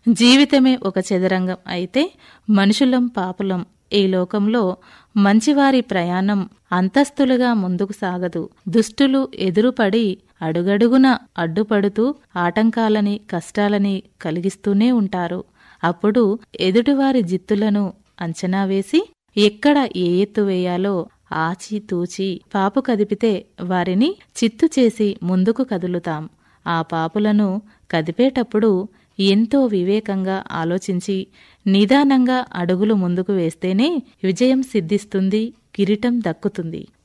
జీవితమే ఒక చదరంగం అయితే మనుషులం పాపులం ఈ లోకంలో మంచివారి ప్రయాణం అంతస్తులుగా ముందుకు సాగదు దుష్టులు ఎదురుపడి అడుగడుగున అడ్డుపడుతూ ఆటంకాలని కష్టాలని కలిగిస్తూనే ఉంటారు అప్పుడు ఎదుటివారి జిత్తులను అంచనా వేసి ఎక్కడ ఏ ఎత్తు వేయాలో ఆచి తూచి పాపు కదిపితే వారిని చిత్తు చేసి ముందుకు కదులుతాం ఆ పాపులను కదిపేటప్పుడు ఎంతో వివేకంగా ఆలోచించి నిదానంగా అడుగులు ముందుకు వేస్తేనే విజయం సిద్ధిస్తుంది కిరీటం దక్కుతుంది